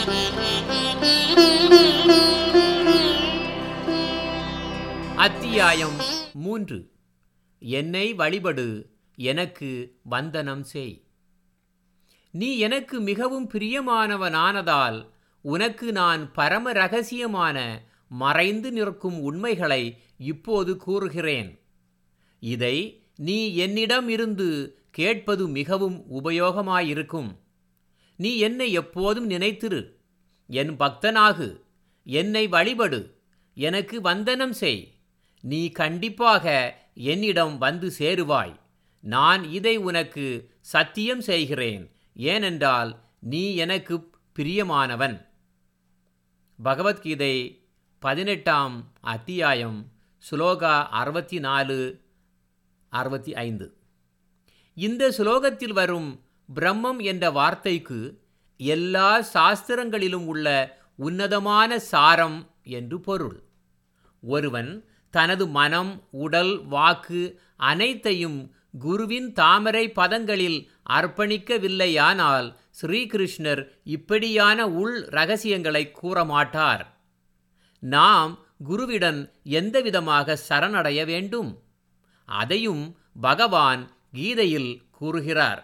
அத்தியாயம் மூன்று என்னை வழிபடு எனக்கு வந்தனம் செய் நீ எனக்கு மிகவும் பிரியமானவனானதால் உனக்கு நான் பரம ரகசியமான மறைந்து நிற்கும் உண்மைகளை இப்போது கூறுகிறேன் இதை நீ என்னிடம் இருந்து கேட்பது மிகவும் உபயோகமாயிருக்கும் நீ என்னை எப்போதும் நினைத்திரு என் பக்தனாகு என்னை வழிபடு எனக்கு வந்தனம் செய் நீ கண்டிப்பாக என்னிடம் வந்து சேருவாய் நான் இதை உனக்கு சத்தியம் செய்கிறேன் ஏனென்றால் நீ எனக்கு பிரியமானவன் பகவத்கீதை பதினெட்டாம் அத்தியாயம் சுலோகா அறுபத்தி நாலு அறுபத்தி ஐந்து இந்த சுலோகத்தில் வரும் பிரம்மம் என்ற வார்த்தைக்கு எல்லா சாஸ்திரங்களிலும் உள்ள உன்னதமான சாரம் என்று பொருள் ஒருவன் தனது மனம் உடல் வாக்கு அனைத்தையும் குருவின் தாமரை பதங்களில் அர்ப்பணிக்கவில்லையானால் ஸ்ரீகிருஷ்ணர் இப்படியான உள் ரகசியங்களை கூற மாட்டார் நாம் குருவிடம் எந்தவிதமாக சரணடைய வேண்டும் அதையும் பகவான் கீதையில் கூறுகிறார்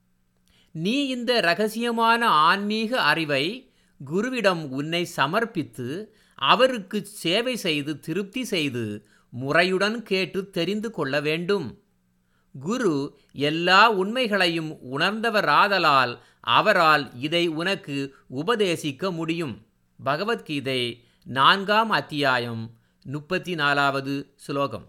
நீ இந்த ரகசியமான ஆன்மீக அறிவை குருவிடம் உன்னை சமர்ப்பித்து அவருக்கு சேவை செய்து திருப்தி செய்து முறையுடன் கேட்டு தெரிந்து கொள்ள வேண்டும் குரு எல்லா உண்மைகளையும் உணர்ந்தவராதலால் அவரால் இதை உனக்கு உபதேசிக்க முடியும் பகவத்கீதை நான்காம் அத்தியாயம் முப்பத்தி நாலாவது சுலோகம்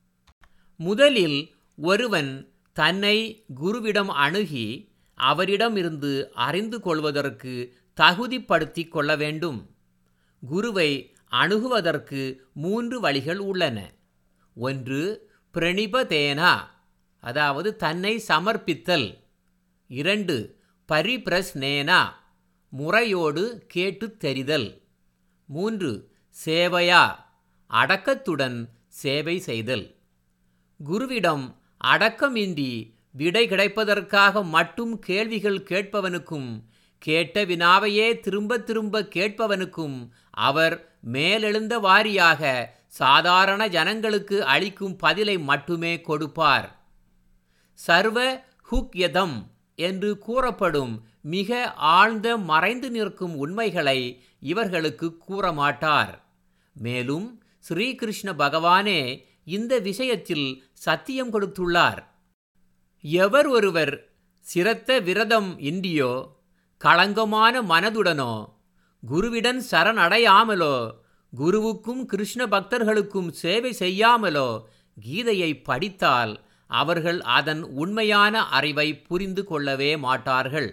முதலில் ஒருவன் தன்னை குருவிடம் அணுகி அவரிடமிருந்து அறிந்து கொள்வதற்கு தகுதிப்படுத்தி கொள்ள வேண்டும் குருவை அணுகுவதற்கு மூன்று வழிகள் உள்ளன ஒன்று பிரணிபதேனா அதாவது தன்னை சமர்ப்பித்தல் இரண்டு பரிபிரஸ்னேனா முறையோடு கேட்டு தெரிதல் மூன்று சேவையா அடக்கத்துடன் சேவை செய்தல் குருவிடம் அடக்கமின்றி விடை கிடைப்பதற்காக மட்டும் கேள்விகள் கேட்பவனுக்கும் கேட்ட வினாவையே திரும்ப திரும்ப கேட்பவனுக்கும் அவர் மேலெழுந்த வாரியாக சாதாரண ஜனங்களுக்கு அளிக்கும் பதிலை மட்டுமே கொடுப்பார் சர்வ ஹுக்யதம் என்று கூறப்படும் மிக ஆழ்ந்த மறைந்து நிற்கும் உண்மைகளை இவர்களுக்கு கூற மாட்டார் மேலும் ஸ்ரீகிருஷ்ண பகவானே இந்த விஷயத்தில் சத்தியம் கொடுத்துள்ளார் எவர் ஒருவர் சிரத்த விரதம் இன்றியோ களங்கமான மனதுடனோ குருவிடன் சரணடையாமலோ குருவுக்கும் கிருஷ்ண பக்தர்களுக்கும் சேவை செய்யாமலோ கீதையை படித்தால் அவர்கள் அதன் உண்மையான அறிவை புரிந்து கொள்ளவே மாட்டார்கள்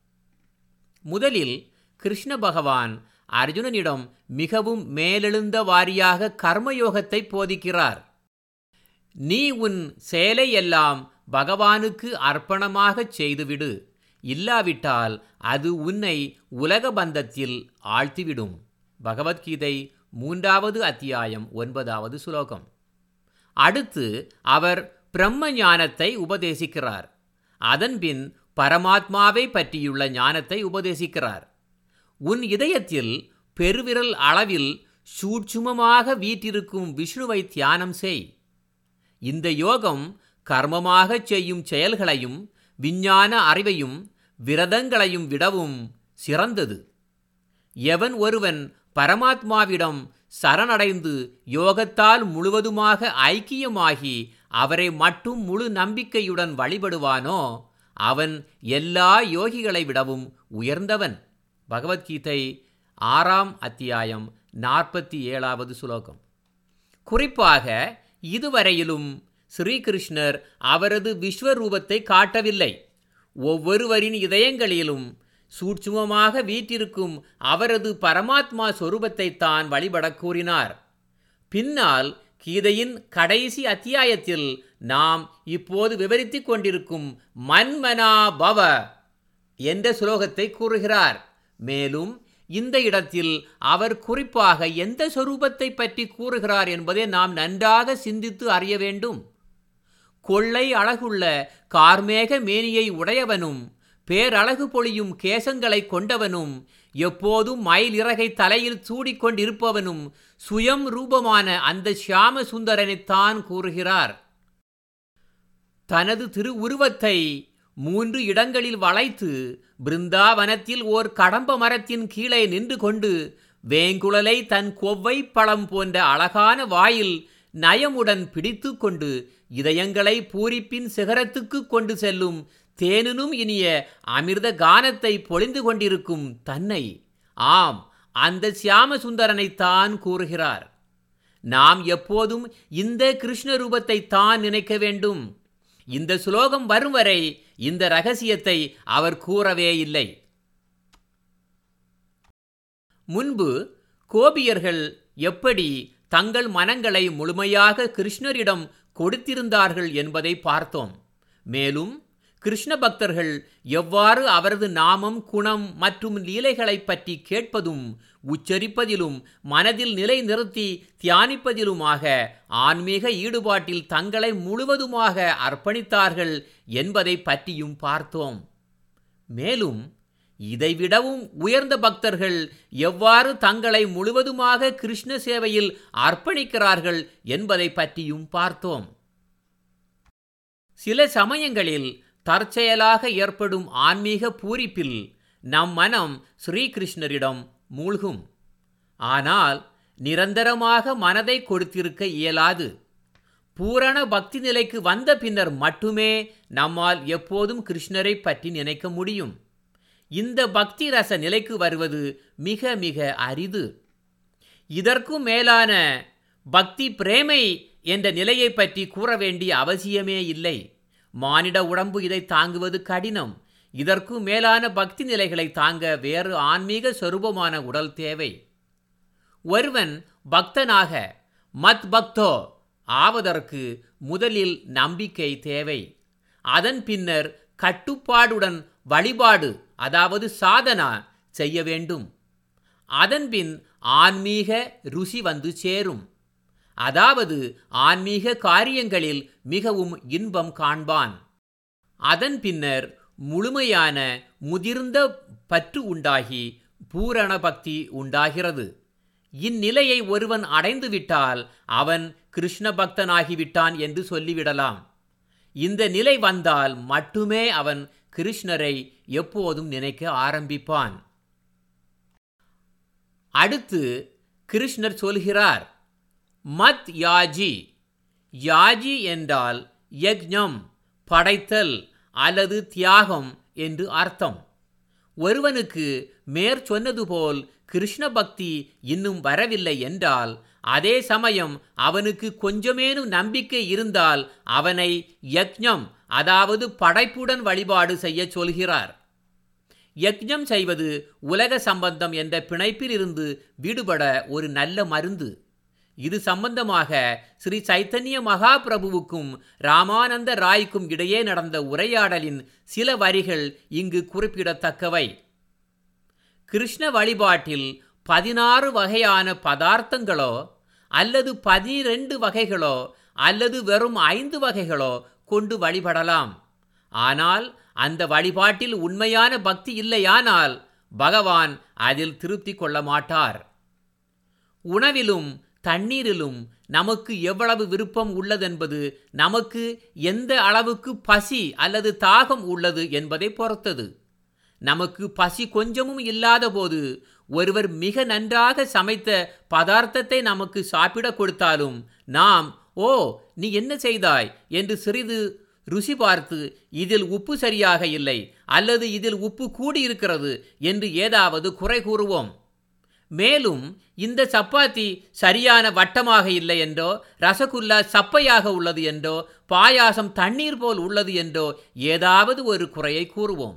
முதலில் கிருஷ்ண பகவான் அர்ஜுனனிடம் மிகவும் மேலெழுந்த வாரியாக கர்மயோகத்தை போதிக்கிறார் நீ உன் செயலையெல்லாம் பகவானுக்கு அர்ப்பணமாகச் செய்துவிடு இல்லாவிட்டால் அது உன்னை உலக பந்தத்தில் ஆழ்த்திவிடும் பகவத்கீதை மூன்றாவது அத்தியாயம் ஒன்பதாவது சுலோகம் அடுத்து அவர் பிரம்ம ஞானத்தை உபதேசிக்கிறார் அதன்பின் பரமாத்மாவை பற்றியுள்ள ஞானத்தை உபதேசிக்கிறார் உன் இதயத்தில் பெருவிரல் அளவில் சூட்சுமமாக வீற்றிருக்கும் விஷ்ணுவை தியானம் செய் இந்த யோகம் கர்மமாகச் செய்யும் செயல்களையும் விஞ்ஞான அறிவையும் விரதங்களையும் விடவும் சிறந்தது எவன் ஒருவன் பரமாத்மாவிடம் சரணடைந்து யோகத்தால் முழுவதுமாக ஐக்கியமாகி அவரை மட்டும் முழு நம்பிக்கையுடன் வழிபடுவானோ அவன் எல்லா யோகிகளை விடவும் உயர்ந்தவன் பகவத்கீதை ஆறாம் அத்தியாயம் நாற்பத்தி ஏழாவது சுலோகம் குறிப்பாக இதுவரையிலும் ஸ்ரீகிருஷ்ணர் அவரது விஸ்வரூபத்தை காட்டவில்லை ஒவ்வொருவரின் இதயங்களிலும் சூட்சுமமாக வீற்றிருக்கும் அவரது பரமாத்மா சொரூபத்தை தான் வழிபடக் கூறினார் பின்னால் கீதையின் கடைசி அத்தியாயத்தில் நாம் இப்போது விவரித்துக் கொண்டிருக்கும் மன்மனா பவ என்ற சுலோகத்தை கூறுகிறார் மேலும் இந்த இடத்தில் அவர் குறிப்பாக எந்த சொரூபத்தை பற்றி கூறுகிறார் என்பதை நாம் நன்றாக சிந்தித்து அறிய வேண்டும் கொள்ளை அழகுள்ள கார்மேக மேனியை உடையவனும் பேரழகு பொழியும் கேசங்களை கொண்டவனும் எப்போதும் மயில் இறகை தலையில் சூடிக்கொண்டிருப்பவனும் சுயம் ரூபமான அந்த ஷியாம சுந்தரனைத்தான் கூறுகிறார் தனது திருவுருவத்தை மூன்று இடங்களில் வளைத்து பிருந்தாவனத்தில் ஓர் கடம்ப மரத்தின் கீழே நின்று கொண்டு வேங்குழலை தன் கொவ்வை பழம் போன்ற அழகான வாயில் நயமுடன் பிடித்து கொண்டு இதயங்களை பூரிப்பின் சிகரத்துக்கு கொண்டு செல்லும் தேனினும் இனிய அமிர்த கானத்தை பொழிந்து கொண்டிருக்கும் தன்னை ஆம் அந்த சியாமசுந்தரனைத்தான் கூறுகிறார் நாம் எப்போதும் இந்த கிருஷ்ண ரூபத்தை தான் நினைக்க வேண்டும் இந்த சுலோகம் வரும் வரை இந்த ரகசியத்தை அவர் கூறவே இல்லை முன்பு கோபியர்கள் எப்படி தங்கள் மனங்களை முழுமையாக கிருஷ்ணரிடம் கொடுத்திருந்தார்கள் என்பதை பார்த்தோம் மேலும் கிருஷ்ண பக்தர்கள் எவ்வாறு அவரது நாமம் குணம் மற்றும் லீலைகளைப் பற்றி கேட்பதும் உச்சரிப்பதிலும் மனதில் நிலை நிறுத்தி தியானிப்பதிலுமாக ஆன்மீக ஈடுபாட்டில் தங்களை முழுவதுமாக அர்ப்பணித்தார்கள் என்பதை பற்றியும் பார்த்தோம் மேலும் இதைவிடவும் உயர்ந்த பக்தர்கள் எவ்வாறு தங்களை முழுவதுமாக கிருஷ்ண சேவையில் அர்ப்பணிக்கிறார்கள் என்பதை பற்றியும் பார்த்தோம் சில சமயங்களில் தற்செயலாக ஏற்படும் ஆன்மீக பூரிப்பில் நம் மனம் ஸ்ரீகிருஷ்ணரிடம் மூழ்கும் ஆனால் நிரந்தரமாக மனதை கொடுத்திருக்க இயலாது பூரண பக்தி நிலைக்கு வந்த பின்னர் மட்டுமே நம்மால் எப்போதும் கிருஷ்ணரை பற்றி நினைக்க முடியும் இந்த பக்தி ரச நிலைக்கு வருவது மிக மிக அரிது இதற்கும் மேலான பக்தி பிரேமை என்ற நிலையை பற்றி கூற வேண்டிய அவசியமே இல்லை மானிட உடம்பு இதை தாங்குவது கடினம் இதற்கு மேலான பக்தி நிலைகளை தாங்க வேறு ஆன்மீக சொரூபமான உடல் தேவை ஒருவன் பக்தனாக மத் பக்தோ ஆவதற்கு முதலில் நம்பிக்கை தேவை அதன் பின்னர் கட்டுப்பாடுடன் வழிபாடு அதாவது சாதனா செய்ய வேண்டும் அதன்பின் ஆன்மீக ருசி வந்து சேரும் அதாவது ஆன்மீக காரியங்களில் மிகவும் இன்பம் காண்பான் அதன் பின்னர் முழுமையான முதிர்ந்த பற்று உண்டாகி பூரண பக்தி உண்டாகிறது இந்நிலையை ஒருவன் அடைந்துவிட்டால் அவன் கிருஷ்ண பக்தனாகிவிட்டான் என்று சொல்லிவிடலாம் இந்த நிலை வந்தால் மட்டுமே அவன் கிருஷ்ணரை எப்போதும் நினைக்க ஆரம்பிப்பான் அடுத்து கிருஷ்ணர் சொல்கிறார் மத் யாஜி யாஜி என்றால் யக்ஞம் படைத்தல் அல்லது தியாகம் என்று அர்த்தம் ஒருவனுக்கு மேற் சொன்னது போல் கிருஷ்ண பக்தி இன்னும் வரவில்லை என்றால் அதே சமயம் அவனுக்கு கொஞ்சமேனும் நம்பிக்கை இருந்தால் அவனை யக்ஞம் அதாவது படைப்புடன் வழிபாடு செய்ய சொல்கிறார் யக்ஞம் செய்வது உலக சம்பந்தம் என்ற பிணைப்பில் இருந்து விடுபட ஒரு நல்ல மருந்து இது சம்பந்தமாக ஸ்ரீ சைத்தன்ய மகாபிரபுவுக்கும் ராமானந்த ராய்க்கும் இடையே நடந்த உரையாடலின் சில வரிகள் இங்கு குறிப்பிடத்தக்கவை கிருஷ்ண வழிபாட்டில் பதினாறு வகையான பதார்த்தங்களோ அல்லது பதினிரண்டு வகைகளோ அல்லது வெறும் ஐந்து வகைகளோ கொண்டு வழிபடலாம் ஆனால் அந்த வழிபாட்டில் உண்மையான பக்தி இல்லையானால் பகவான் அதில் திருப்தி கொள்ள மாட்டார் உணவிலும் தண்ணீரிலும் நமக்கு எவ்வளவு விருப்பம் உள்ளதென்பது நமக்கு எந்த அளவுக்கு பசி அல்லது தாகம் உள்ளது என்பதை பொறுத்தது நமக்கு பசி கொஞ்சமும் இல்லாத போது ஒருவர் மிக நன்றாக சமைத்த பதார்த்தத்தை நமக்கு சாப்பிட கொடுத்தாலும் நாம் ஓ நீ என்ன செய்தாய் என்று சிறிது ருசி பார்த்து இதில் உப்பு சரியாக இல்லை அல்லது இதில் உப்பு கூடியிருக்கிறது என்று ஏதாவது குறை கூறுவோம் மேலும் இந்த சப்பாத்தி சரியான வட்டமாக இல்லை என்றோ ரசகுல்லா சப்பையாக உள்ளது என்றோ பாயாசம் தண்ணீர் போல் உள்ளது என்றோ ஏதாவது ஒரு குறையை கூறுவோம்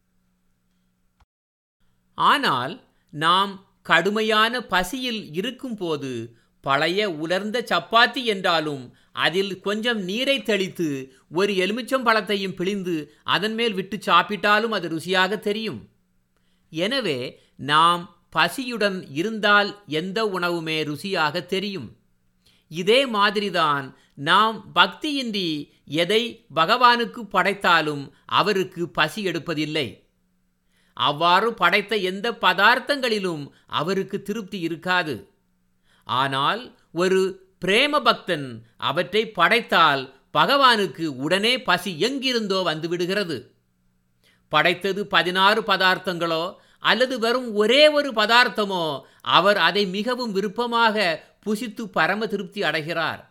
ஆனால் நாம் கடுமையான பசியில் இருக்கும்போது பழைய உலர்ந்த சப்பாத்தி என்றாலும் அதில் கொஞ்சம் நீரை தெளித்து ஒரு எலுமிச்சம் பழத்தையும் பிழிந்து அதன் மேல் விட்டு சாப்பிட்டாலும் அது ருசியாக தெரியும் எனவே நாம் பசியுடன் இருந்தால் எந்த உணவுமே ருசியாக தெரியும் இதே மாதிரிதான் நாம் பக்தியின்றி எதை பகவானுக்கு படைத்தாலும் அவருக்கு பசி எடுப்பதில்லை அவ்வாறு படைத்த எந்த பதார்த்தங்களிலும் அவருக்கு திருப்தி இருக்காது ஆனால் ஒரு பிரேம பக்தன் அவற்றை படைத்தால் பகவானுக்கு உடனே பசி எங்கிருந்தோ வந்துவிடுகிறது படைத்தது பதினாறு பதார்த்தங்களோ அல்லது வெறும் ஒரே ஒரு பதார்த்தமோ அவர் அதை மிகவும் விருப்பமாக புசித்து பரம திருப்தி அடைகிறார்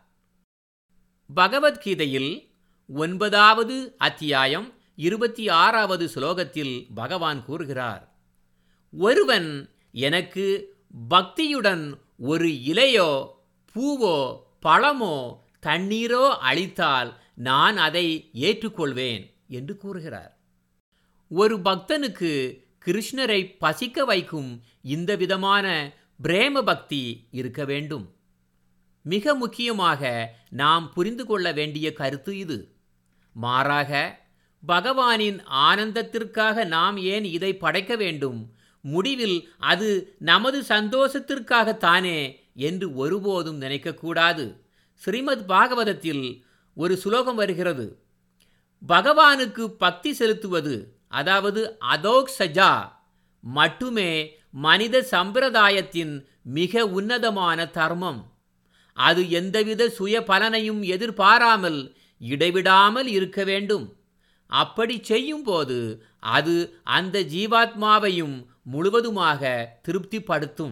பகவத்கீதையில் ஒன்பதாவது அத்தியாயம் இருபத்தி ஆறாவது ஸ்லோகத்தில் பகவான் கூறுகிறார் ஒருவன் எனக்கு பக்தியுடன் ஒரு இலையோ பூவோ பழமோ தண்ணீரோ அளித்தால் நான் அதை ஏற்றுக்கொள்வேன் என்று கூறுகிறார் ஒரு பக்தனுக்கு கிருஷ்ணரை பசிக்க வைக்கும் இந்த விதமான பிரேம பக்தி இருக்க வேண்டும் மிக முக்கியமாக நாம் புரிந்து கொள்ள வேண்டிய கருத்து இது மாறாக பகவானின் ஆனந்தத்திற்காக நாம் ஏன் இதை படைக்க வேண்டும் முடிவில் அது நமது சந்தோஷத்திற்காகத்தானே என்று ஒருபோதும் நினைக்கக்கூடாது ஸ்ரீமத் பாகவதத்தில் ஒரு சுலோகம் வருகிறது பகவானுக்கு பக்தி செலுத்துவது அதாவது அதோக் சஜா மட்டுமே மனித சம்பிரதாயத்தின் மிக உன்னதமான தர்மம் அது எந்தவித சுய பலனையும் எதிர்பாராமல் இடைவிடாமல் இருக்க வேண்டும் அப்படி செய்யும்போது அது அந்த ஜீவாத்மாவையும் முழுவதுமாக திருப்திப்படுத்தும்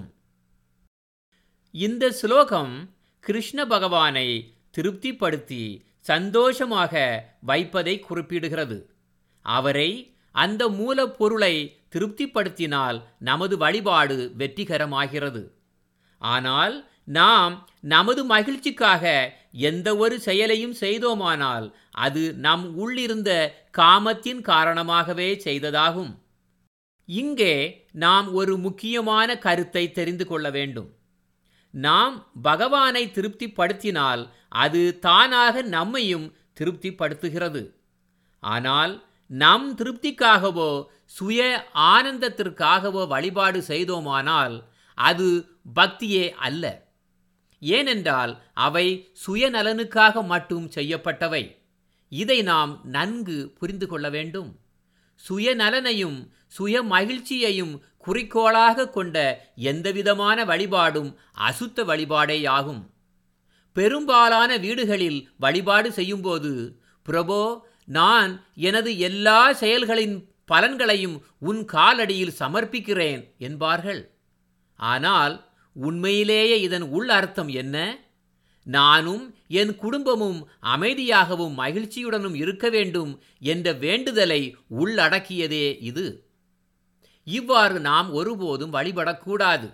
இந்த ஸ்லோகம் கிருஷ்ண பகவானை திருப்திப்படுத்தி சந்தோஷமாக வைப்பதை குறிப்பிடுகிறது அவரை அந்த மூலப்பொருளை திருப்திப்படுத்தினால் நமது வழிபாடு வெற்றிகரமாகிறது ஆனால் நாம் நமது மகிழ்ச்சிக்காக எந்த ஒரு செயலையும் செய்தோமானால் அது நம் உள்ளிருந்த காமத்தின் காரணமாகவே செய்ததாகும் இங்கே நாம் ஒரு முக்கியமான கருத்தை தெரிந்து கொள்ள வேண்டும் நாம் பகவானை திருப்திப்படுத்தினால் அது தானாக நம்மையும் திருப்திப்படுத்துகிறது ஆனால் நம் திருப்திக்காகவோ சுய ஆனந்தத்திற்காகவோ வழிபாடு செய்தோமானால் அது பக்தியே அல்ல ஏனென்றால் அவை சுயநலனுக்காக மட்டும் செய்யப்பட்டவை இதை நாம் நன்கு புரிந்து கொள்ள வேண்டும் சுயநலனையும் சுய மகிழ்ச்சியையும் குறிக்கோளாக கொண்ட எந்தவிதமான வழிபாடும் அசுத்த வழிபாடேயாகும் பெரும்பாலான வீடுகளில் வழிபாடு செய்யும்போது பிரபோ நான் எனது எல்லா செயல்களின் பலன்களையும் உன் காலடியில் சமர்ப்பிக்கிறேன் என்பார்கள் ஆனால் உண்மையிலேயே இதன் உள் அர்த்தம் என்ன நானும் என் குடும்பமும் அமைதியாகவும் மகிழ்ச்சியுடனும் இருக்க வேண்டும் என்ற வேண்டுதலை உள்ளடக்கியதே இது இவ்வாறு நாம் ஒருபோதும் வழிபடக்கூடாது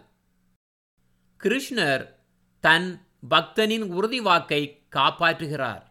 கிருஷ்ணர் தன் பக்தனின் உறுதி வாக்கை காப்பாற்றுகிறார்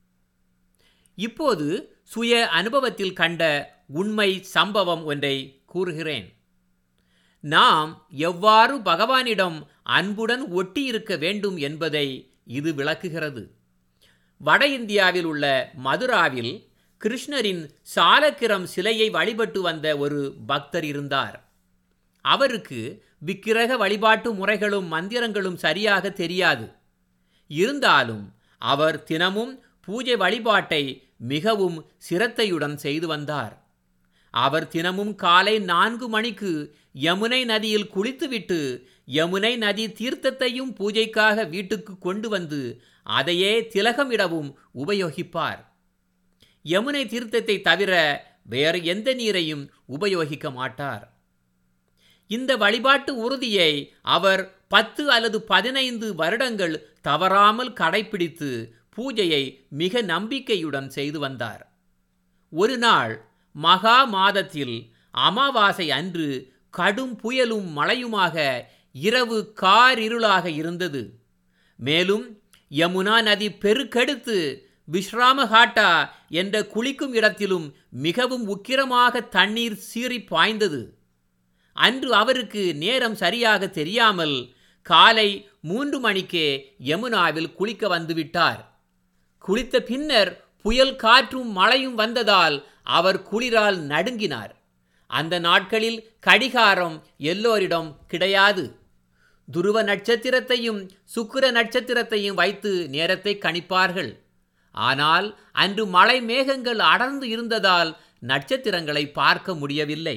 இப்போது சுய அனுபவத்தில் கண்ட உண்மை சம்பவம் ஒன்றை கூறுகிறேன் நாம் எவ்வாறு பகவானிடம் அன்புடன் ஒட்டி இருக்க வேண்டும் என்பதை இது விளக்குகிறது வட இந்தியாவில் உள்ள மதுராவில் கிருஷ்ணரின் சாலக்கிரம் சிலையை வழிபட்டு வந்த ஒரு பக்தர் இருந்தார் அவருக்கு விக்கிரக வழிபாட்டு முறைகளும் மந்திரங்களும் சரியாக தெரியாது இருந்தாலும் அவர் தினமும் பூஜை வழிபாட்டை மிகவும் சிரத்தையுடன் செய்து வந்தார் அவர் தினமும் காலை நான்கு மணிக்கு யமுனை நதியில் குளித்துவிட்டு யமுனை நதி தீர்த்தத்தையும் பூஜைக்காக வீட்டுக்கு கொண்டு வந்து அதையே திலகமிடவும் உபயோகிப்பார் யமுனை தீர்த்தத்தை தவிர வேறு எந்த நீரையும் உபயோகிக்க மாட்டார் இந்த வழிபாட்டு உறுதியை அவர் பத்து அல்லது பதினைந்து வருடங்கள் தவறாமல் கடைபிடித்து பூஜையை மிக நம்பிக்கையுடன் செய்து வந்தார் ஒரு நாள் மகா மாதத்தில் அமாவாசை அன்று கடும் புயலும் மழையுமாக இரவு காரிருளாக இருந்தது மேலும் யமுனா நதி பெருக்கெடுத்து விஸ்ராமஹாட்டா என்ற குளிக்கும் இடத்திலும் மிகவும் உக்கிரமாக தண்ணீர் சீறி பாய்ந்தது அன்று அவருக்கு நேரம் சரியாக தெரியாமல் காலை மூன்று மணிக்கே யமுனாவில் குளிக்க வந்துவிட்டார் குளித்த பின்னர் புயல் காற்றும் மழையும் வந்ததால் அவர் குளிரால் நடுங்கினார் அந்த நாட்களில் கடிகாரம் எல்லோரிடம் கிடையாது துருவ நட்சத்திரத்தையும் சுக்கிர நட்சத்திரத்தையும் வைத்து நேரத்தை கணிப்பார்கள் ஆனால் அன்று மழை மேகங்கள் அடர்ந்து இருந்ததால் நட்சத்திரங்களை பார்க்க முடியவில்லை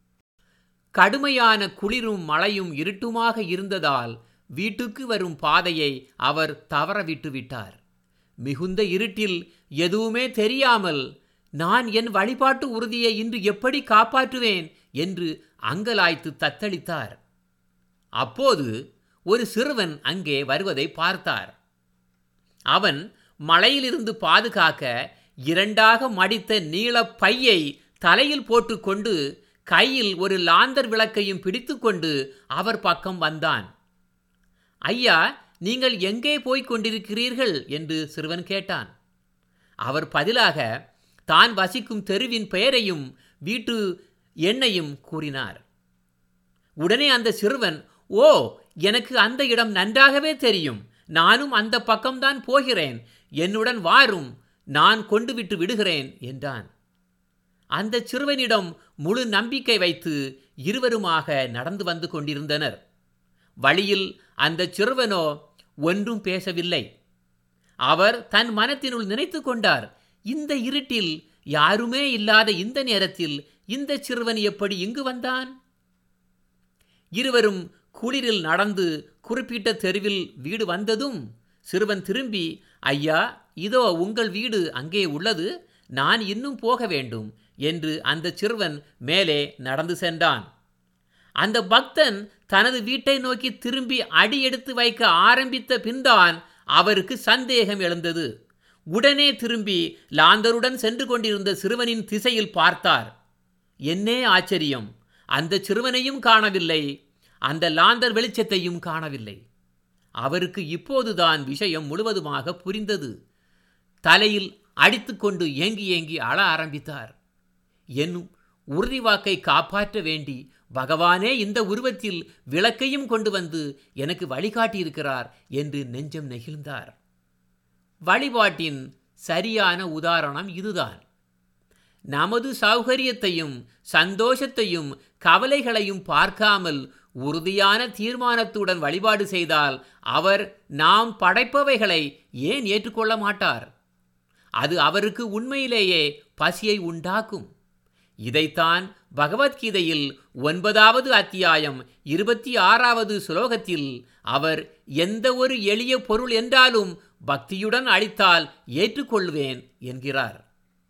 கடுமையான குளிரும் மழையும் இருட்டுமாக இருந்ததால் வீட்டுக்கு வரும் பாதையை அவர் தவற விட்டு விட்டார் மிகுந்த இருட்டில் எதுவுமே தெரியாமல் நான் என் வழிபாட்டு உறுதியை இன்று எப்படி காப்பாற்றுவேன் என்று அங்கலாய்த்து தத்தளித்தார் அப்போது ஒரு சிறுவன் அங்கே வருவதை பார்த்தார் அவன் மலையிலிருந்து பாதுகாக்க இரண்டாக மடித்த நீள பையை தலையில் போட்டுக்கொண்டு கையில் ஒரு லாந்தர் விளக்கையும் பிடித்துக்கொண்டு அவர் பக்கம் வந்தான் ஐயா நீங்கள் எங்கே போய்க் கொண்டிருக்கிறீர்கள் என்று சிறுவன் கேட்டான் அவர் பதிலாக தான் வசிக்கும் தெருவின் பெயரையும் வீட்டு எண்ணையும் கூறினார் உடனே அந்த சிறுவன் ஓ எனக்கு அந்த இடம் நன்றாகவே தெரியும் நானும் அந்த பக்கம்தான் போகிறேன் என்னுடன் வாரும் நான் கொண்டு விட்டு விடுகிறேன் என்றான் அந்த சிறுவனிடம் முழு நம்பிக்கை வைத்து இருவருமாக நடந்து வந்து கொண்டிருந்தனர் வழியில் அந்த சிறுவனோ ஒன்றும் பேசவில்லை அவர் தன் மனத்தினுள் நினைத்து கொண்டார் இந்த இருட்டில் யாருமே இல்லாத இந்த நேரத்தில் இந்த சிறுவன் எப்படி இங்கு வந்தான் இருவரும் குளிரில் நடந்து குறிப்பிட்ட தெருவில் வீடு வந்ததும் சிறுவன் திரும்பி ஐயா இதோ உங்கள் வீடு அங்கே உள்ளது நான் இன்னும் போக வேண்டும் என்று அந்த சிறுவன் மேலே நடந்து சென்றான் அந்த பக்தன் தனது வீட்டை நோக்கி திரும்பி அடி எடுத்து வைக்க ஆரம்பித்த பின்தான் அவருக்கு சந்தேகம் எழுந்தது உடனே திரும்பி லாந்தருடன் சென்று கொண்டிருந்த சிறுவனின் திசையில் பார்த்தார் என்னே ஆச்சரியம் அந்த சிறுவனையும் காணவில்லை அந்த லாந்தர் வெளிச்சத்தையும் காணவில்லை அவருக்கு இப்போதுதான் விஷயம் முழுவதுமாக புரிந்தது தலையில் அடித்துக்கொண்டு ஏங்கி ஏங்கி அழ ஆரம்பித்தார் என்னும் உறுதிவாக்கை காப்பாற்ற வேண்டி பகவானே இந்த உருவத்தில் விளக்கையும் கொண்டு வந்து எனக்கு வழிகாட்டியிருக்கிறார் என்று நெஞ்சம் நெகிழ்ந்தார் வழிபாட்டின் சரியான உதாரணம் இதுதான் நமது சௌகரியத்தையும் சந்தோஷத்தையும் கவலைகளையும் பார்க்காமல் உறுதியான தீர்மானத்துடன் வழிபாடு செய்தால் அவர் நாம் படைப்பவைகளை ஏன் ஏற்றுக்கொள்ள மாட்டார் அது அவருக்கு உண்மையிலேயே பசியை உண்டாக்கும் இதைத்தான் பகவத்கீதையில் ஒன்பதாவது அத்தியாயம் இருபத்தி ஆறாவது சுலோகத்தில் அவர் எந்த ஒரு எளிய பொருள் என்றாலும் பக்தியுடன் அளித்தால் ஏற்றுக்கொள்வேன் என்கிறார்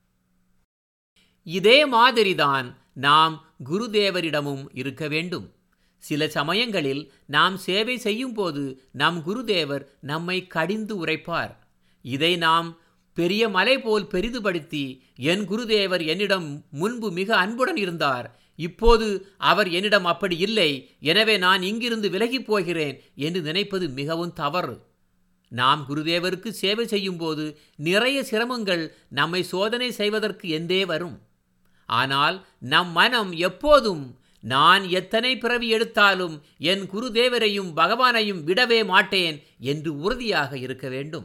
இதே மாதிரிதான் நாம் குருதேவரிடமும் இருக்க வேண்டும் சில சமயங்களில் நாம் சேவை செய்யும் போது நம் குருதேவர் நம்மை கடிந்து உரைப்பார் இதை நாம் பெரிய மலை போல் பெரிதுபடுத்தி என் குருதேவர் என்னிடம் முன்பு மிக அன்புடன் இருந்தார் இப்போது அவர் என்னிடம் அப்படி இல்லை எனவே நான் இங்கிருந்து விலகிப் போகிறேன் என்று நினைப்பது மிகவும் தவறு நாம் குருதேவருக்கு சேவை செய்யும் போது நிறைய சிரமங்கள் நம்மை சோதனை செய்வதற்கு என்றே வரும் ஆனால் நம் மனம் எப்போதும் நான் எத்தனை பிறவி எடுத்தாலும் என் குருதேவரையும் பகவானையும் விடவே மாட்டேன் என்று உறுதியாக இருக்க வேண்டும்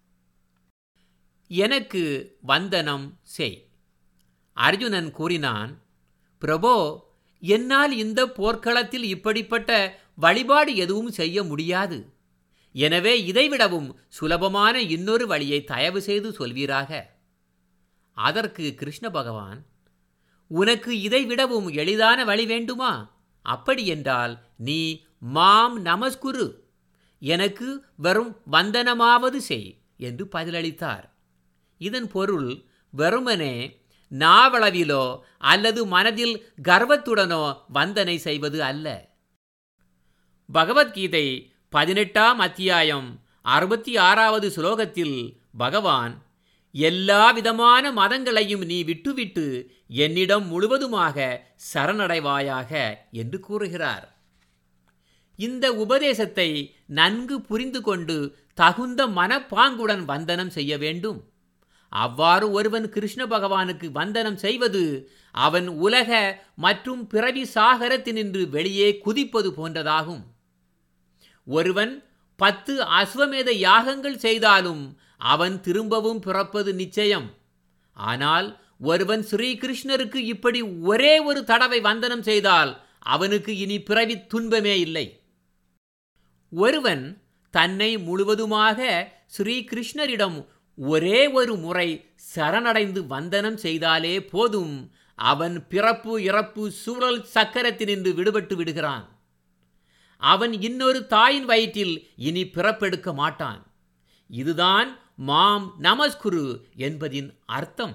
எனக்கு வந்தனம் செய் அர்ஜுனன் கூறினான் பிரபோ என்னால் இந்த போர்க்களத்தில் இப்படிப்பட்ட வழிபாடு எதுவும் செய்ய முடியாது எனவே இதைவிடவும் சுலபமான இன்னொரு வழியை தயவு செய்து சொல்வீராக அதற்கு கிருஷ்ண பகவான் உனக்கு இதைவிடவும் எளிதான வழி வேண்டுமா அப்படி என்றால் நீ மாம் நமஸ்குரு எனக்கு வெறும் வந்தனமாவது செய் என்று பதிலளித்தார் இதன் பொருள் வெறுமனே நாவளவிலோ அல்லது மனதில் கர்வத்துடனோ வந்தனை செய்வது அல்ல பகவத்கீதை பதினெட்டாம் அத்தியாயம் அறுபத்தி ஆறாவது சுலோகத்தில் பகவான் எல்லா விதமான மதங்களையும் நீ விட்டுவிட்டு என்னிடம் முழுவதுமாக சரணடைவாயாக என்று கூறுகிறார் இந்த உபதேசத்தை நன்கு புரிந்து கொண்டு தகுந்த மனப்பாங்குடன் வந்தனம் செய்ய வேண்டும் அவ்வாறு ஒருவன் கிருஷ்ண பகவானுக்கு வந்தனம் செய்வது அவன் உலக மற்றும் பிறவி சாகரத்தினின்று வெளியே குதிப்பது போன்றதாகும் ஒருவன் பத்து அஸ்வமேத யாகங்கள் செய்தாலும் அவன் திரும்பவும் பிறப்பது நிச்சயம் ஆனால் ஒருவன் ஸ்ரீகிருஷ்ணருக்கு இப்படி ஒரே ஒரு தடவை வந்தனம் செய்தால் அவனுக்கு இனி பிறவி துன்பமே இல்லை ஒருவன் தன்னை முழுவதுமாக ஸ்ரீகிருஷ்ணரிடம் ஒரே ஒரு முறை சரணடைந்து வந்தனம் செய்தாலே போதும் அவன் பிறப்பு இறப்பு சூழல் சக்கரத்தினின்று விடுபட்டு விடுகிறான் அவன் இன்னொரு தாயின் வயிற்றில் இனி பிறப்பெடுக்க மாட்டான் இதுதான் மாம் நமஸ்குரு என்பதின் அர்த்தம்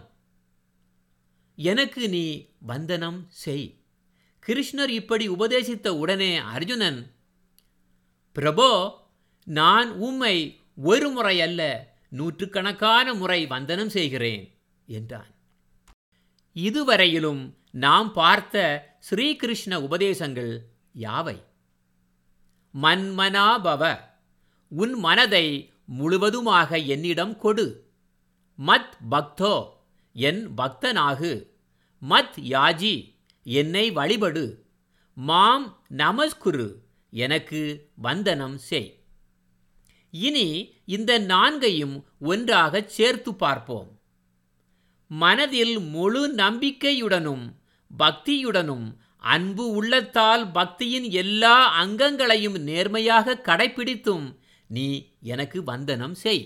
எனக்கு நீ வந்தனம் செய் கிருஷ்ணர் இப்படி உபதேசித்த உடனே அர்ஜுனன் பிரபோ நான் உம்மை ஒரு முறை அல்ல நூற்றுக்கணக்கான முறை வந்தனம் செய்கிறேன் என்றான் இதுவரையிலும் நாம் பார்த்த ஸ்ரீகிருஷ்ண உபதேசங்கள் யாவை மன்மனாபவ உன் மனதை முழுவதுமாக என்னிடம் கொடு மத் பக்தோ என் பக்தனாகு மத் யாஜி என்னை வழிபடு மாம் நமஸ்குரு எனக்கு வந்தனம் செய் இனி இந்த நான்கையும் ஒன்றாகச் சேர்த்து பார்ப்போம் மனதில் முழு நம்பிக்கையுடனும் பக்தியுடனும் அன்பு உள்ளத்தால் பக்தியின் எல்லா அங்கங்களையும் நேர்மையாக கடைபிடித்தும் நீ எனக்கு வந்தனம் செய்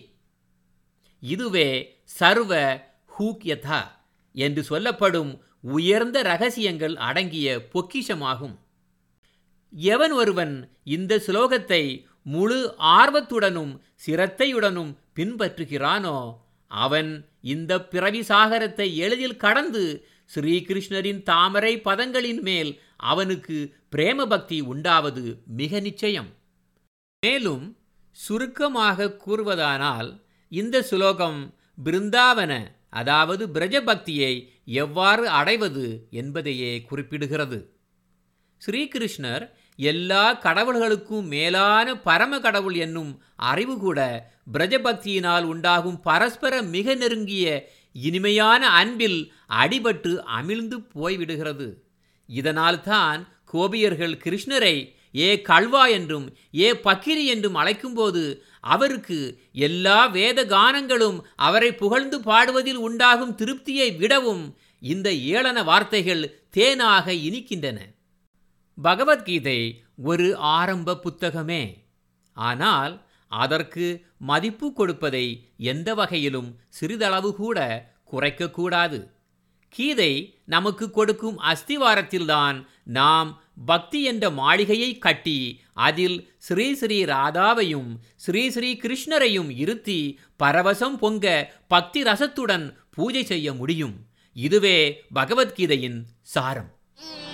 இதுவே சர்வ ஹூக்யதா என்று சொல்லப்படும் உயர்ந்த ரகசியங்கள் அடங்கிய பொக்கிஷமாகும் எவன் ஒருவன் இந்த ஸ்லோகத்தை முழு ஆர்வத்துடனும் சிரத்தையுடனும் பின்பற்றுகிறானோ அவன் இந்த பிறவி சாகரத்தை எளிதில் கடந்து ஸ்ரீகிருஷ்ணரின் தாமரை பதங்களின் மேல் அவனுக்கு பிரேம பக்தி உண்டாவது மிக நிச்சயம் மேலும் சுருக்கமாக கூறுவதானால் இந்த சுலோகம் பிருந்தாவன அதாவது பிரஜபக்தியை எவ்வாறு அடைவது என்பதையே குறிப்பிடுகிறது ஸ்ரீகிருஷ்ணர் எல்லா கடவுள்களுக்கும் மேலான பரம கடவுள் என்னும் அறிவு கூட பிரஜபக்தியினால் உண்டாகும் பரஸ்பர மிக நெருங்கிய இனிமையான அன்பில் அடிபட்டு அமிழ்ந்து போய்விடுகிறது இதனால்தான் கோபியர்கள் கிருஷ்ணரை ஏ கல்வா என்றும் ஏ பக்கிரி என்றும் அழைக்கும்போது அவருக்கு எல்லா வேத கானங்களும் அவரை புகழ்ந்து பாடுவதில் உண்டாகும் திருப்தியை விடவும் இந்த ஏளன வார்த்தைகள் தேனாக இனிக்கின்றன பகவத்கீதை ஒரு ஆரம்ப புத்தகமே ஆனால் அதற்கு மதிப்பு கொடுப்பதை எந்த வகையிலும் சிறிதளவு கூட குறைக்கக்கூடாது கீதை நமக்கு கொடுக்கும் அஸ்திவாரத்தில்தான் நாம் பக்தி என்ற மாளிகையை கட்டி அதில் ஸ்ரீ ஸ்ரீ ராதாவையும் ஸ்ரீ ஸ்ரீ கிருஷ்ணரையும் இருத்தி பரவசம் பொங்க பக்தி ரசத்துடன் பூஜை செய்ய முடியும் இதுவே பகவத்கீதையின் சாரம்